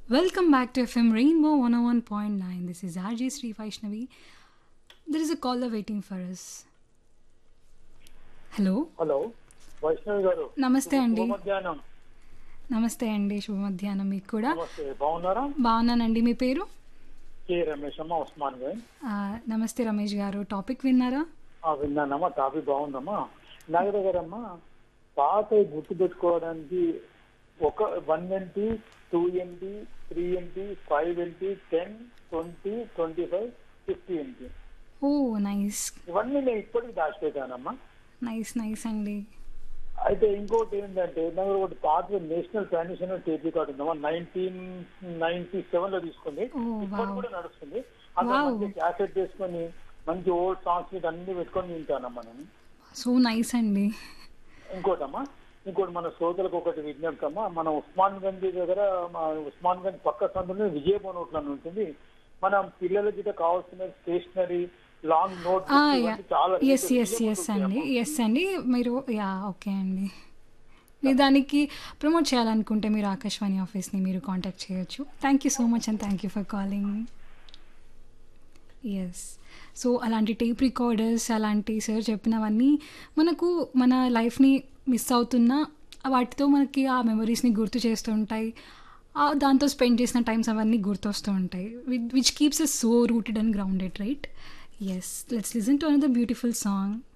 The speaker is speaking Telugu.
Welcome back to FM Rainbow 101.9. This is RJ Sri Vaishnavi. There is a caller waiting for us. Hello hello Vaishnavi గారు నమస్తే అండి శుభ మధ్యాహ్నం నమస్తే అండి శుభ మధ్యాహ్నం మీకు కూడా నమస్తే బాగున్నారా బాగున్నానండి మీ పేరు కే రమేష్ అమ్మ ఉస్మాన్ గారు ఆ, నమస్తే రమేష్ గారు టాపిక్ విన్నారా ఆ, విన్నానమ్మా టాపిక్ బాగుందమ్మా నాగర గారమ్మా పాత గుర్తు పెట్టుకోవడానికి ఒక one M T two M T three M T five M T ten twenty twenty five fifty M T oh nice ఇవన్నీ నేను ఇప్పటికి దాచిపెట్టానమ్మా నైస్ నైస్ అండి అయితే ఇంకోటి ఏంటంటే నాకు ఒకటి పాత నేషనల్ ట్రాడిషనల్ టేప్ రికార్డ్ ఉందమ్మా నైన్టీన్ నైన్టీ సెవెన్ లో తీసుకుంది ఓ ఇప్పుడు వావ్ కూడా నడుస్తుంది అందులో Wow. మంచి క్యాసెట్ వేసుకొని మంచి ఓల్డ్ సాంగ్స్ ఇటు అన్ని పెట్టుకొని వింటానమ్మా నేను సో నైస్ అండి ఇంకోటమ్మా ఇంకోటి మన శ్రోతలకు ఒకటి విజ్ఞప్తి అమ్మా మన ఉస్మాన్ గంజ్ దగ్గర మా ఉస్మాన్ గంజ్ పక్క సందులో విజయభవన్ హోటల్ అని ఉంటుంది మన పిల్లల గిట్ట కావాల్సిన స్టేషనరీ లాంగ్ నోట్ చాలా ఎస్ ఎస్ ఎస్ అండి ఎస్ అండి మీరు యా ఓకే అండి మీరు దానికి ప్రమోట్ చేయాలనుకుంటే మీరు ఆకాశవాణి ఆఫీస్ని మీరు కాంటాక్ట్ చేయొచ్చు thank you so much and thank you for calling yes so అలాంటి టేప్ రికార్డర్స్ అలాంటి సార్ చెప్పినవన్నీ మనకు మన లైఫ్ని మిస్ అవుతున్న వాటితో మనకి ఆ మెమరీస్ని గుర్తు చేస్తుంటాయి ఆ దాంతో స్పెండ్ చేసిన టైమ్స్ అవన్నీ గుర్తొస్తూ ఉంటాయి which keeps us so rooted and grounded right yes let's listen to another beautiful song